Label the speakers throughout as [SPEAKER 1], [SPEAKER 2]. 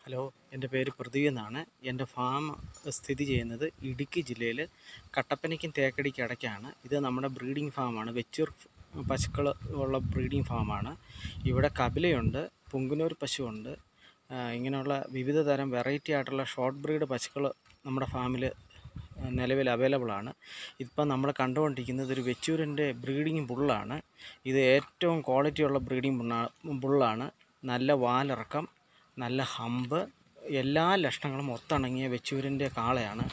[SPEAKER 1] hello എൻ്റെ പേര് പ്രദീപ് എന്നാണ് എൻ്റെ ഫാം സ്ഥിതി ചെയ്യുന്നത് ഇടുക്കി ജില്ലയിൽ കട്ടപ്പനയ്ക്കും തേക്കടിക്കും ഇടയ്ക്കാണ് ഇത് നമ്മുടെ ബ്രീഡിംഗ് ഫാമാണ് വെച്ചൂർ പശുക്കൾ ഉള്ള ബ്രീഡിംഗ് ഫാമാണ് ഇവിടെ കപിലയുണ്ട് പുങ്കുനൂർ പശുവുണ്ട് ആ, ഇങ്ങനെയുള്ള വിവിധ തരം വെറൈറ്റി ആയിട്ടുള്ള ഷോർട്ട് ബ്രീഡ് പശുക്കൾ നമ്മുടെ ഫാമിൽ നിലവിൽ അവൈലബിൾ ആണ് ഇപ്പം നമ്മൾ കണ്ടുകൊണ്ടിരിക്കുന്നത് ഒരു വെച്ചൂരിൻ്റെ ബ്രീഡിംഗ് ബുള്ളാണ് ഇത് ഏറ്റവും ക്വാളിറ്റിയുള്ള ബ്രീഡിംഗ് ബുള്ളാണ് നല്ല വാലിറക്കം നല്ല ഹമ്പ് എല്ലാ ലക്ഷണങ്ങളും ഒത്തിണങ്ങിയ വെച്ചൂരിൻ്റെ കാളയാണ്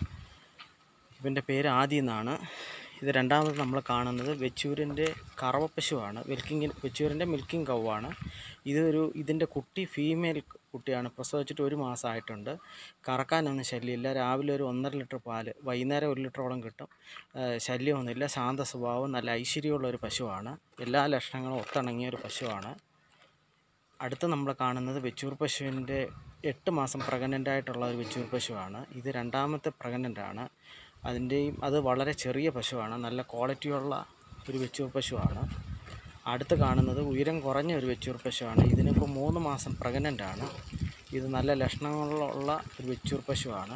[SPEAKER 1] ഇവൻ്റെ പേര് ആദി എന്നാണ് ഇത് രണ്ടാമത് നമ്മൾ കാണുന്നത് വെച്ചൂരിൻ്റെ കറവപ്പശുവാണ് മിൽക്കിങ് വെച്ചൂരിൻ്റെ മിൽക്കിംഗ് കൗവാണ് ഇതൊരു ഇതിൻ്റെ കുട്ടി ഫീമെയിൽ കുട്ടിയാണ് പ്രസവിച്ചിട്ട് ഒരു മാസമായിട്ടുണ്ട് കറക്കാനൊന്നും ശല്യമില്ല രാവിലെ ഒരു ഒന്നര ലിറ്റർ പാല് വൈകുന്നേരം ഒരു ലിറ്ററോളം കിട്ടും ഏഹ് ശല്യമൊന്നുമില്ല ശാന്ത സ്വഭാവം നല്ല ഐശ്വര്യമുള്ള ഒരു പശുവാണ് എല്ലാ ലക്ഷണങ്ങളും ഒത്തിണങ്ങിയ ഒരു പശുവാണ് അടുത്ത് നമ്മൾ കാണുന്നത് വെച്ചൂർ പശുവിൻ്റെ എട്ട് മാസം പ്രഗ്നൻ്റ് ആയിട്ടുള്ള ഒരു വെച്ചൂർ പശുവാണ് ഇത് രണ്ടാമത്തെ പ്രഗ്നൻ്റ് ആണ് അതിൻ്റെയും അത് വളരെ ചെറിയ പശുവാണ് നല്ല ക്വാളിറ്റിയുള്ള ഒരു വെച്ചൂർ പശുവാണ് അടുത്ത് കാണുന്നത് ഉയരം കുറഞ്ഞ ഒരു വെച്ചൂർ പശുവാണ് ഇതിനിപ്പോൾ മൂന്ന് മാസം പ്രഗ്നൻ്റ് ആണ് ഇത് നല്ല ലക്ഷണങ്ങളുള്ള ഒരു വെച്ചൂർ പശുവാണ്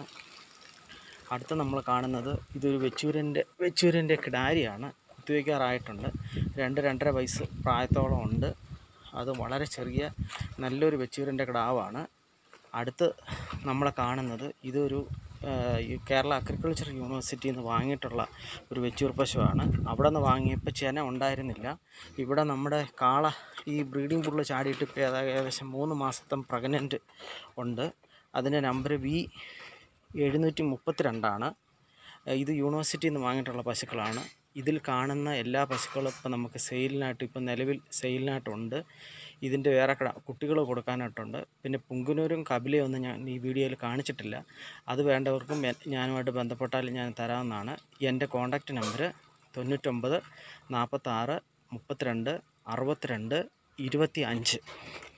[SPEAKER 1] അടുത്ത് നമ്മൾ കാണുന്നത് ഇതൊരു വെച്ചൂരിൻ്റെ വെച്ചൂരിൻ്റെ കിടാരിയാണ് കുത്തിവയ്ക്കാറായിട്ടുണ്ട് രണ്ട് രണ്ടര വയസ്സ് പ്രായത്തോളം ഉണ്ട് അത് വളരെ ചെറിയ നല്ലൊരു വെച്ചൂരിൻ്റെ കിടാവാണ് അടുത്ത് നമ്മൾ കാണുന്നത് ഇതൊരു ആ, ഈ കേരള അഗ്രികൾച്ചർ യൂണിവേഴ്സിറ്റിയിൽ നിന്ന് വാങ്ങിയിട്ടുള്ള ഒരു വെച്ചൂർ പശുവാണ് അവിടെ നിന്ന് വാങ്ങിയപ്പോൾ ചെന ഉണ്ടായിരുന്നില്ല ഇവിടെ നമ്മുടെ കാള ഈ ബ്രീഡിംഗ് പുള്ള് ചാടിയിട്ട് ഇപ്പോൾ ഏതാ- ഏകദേശം മൂന്ന് മാസത്തെ പ്രഗ്നൻറ്റ് ഉണ്ട് അതിൻ്റെ നമ്പർ വി എഴുന്നൂറ്റി മുപ്പത്തിരണ്ടാണ് ഇത് യൂണിവേഴ്സിറ്റിയിൽ നിന്ന് വാങ്ങിയിട്ടുള്ള പശുക്കളാണ് ഇതിൽ കാണുന്ന എല്ലാ പശുക്കളും ഇപ്പം നമുക്ക് സെയിലിനായിട്ട് ഇപ്പം നിലവിൽ സെയിലിനായിട്ടുണ്ട് ഇതിൻ്റെ വേറെ കിട കുട്ടികൾ കൊടുക്കാനായിട്ടുണ്ട് പിന്നെ പുങ്കുനൂരും കപിലയും ഒന്നും ഞാൻ ഈ വീഡിയോയിൽ കാണിച്ചിട്ടില്ല അത് വേണ്ടവർക്കും എ- ഞാനുമായിട്ട് ബന്ധപ്പെട്ടാൽ ഞാൻ തരാവുന്നതാണ് എൻ്റെ കോൺടാക്റ്റ് നമ്പർ തൊണ്ണൂറ്റൊമ്പത് നാൽപ്പത്താറ് മുപ്പത്തിരണ്ട് അറുപത്തിരണ്ട് ഇരുപത്തി അഞ്ച്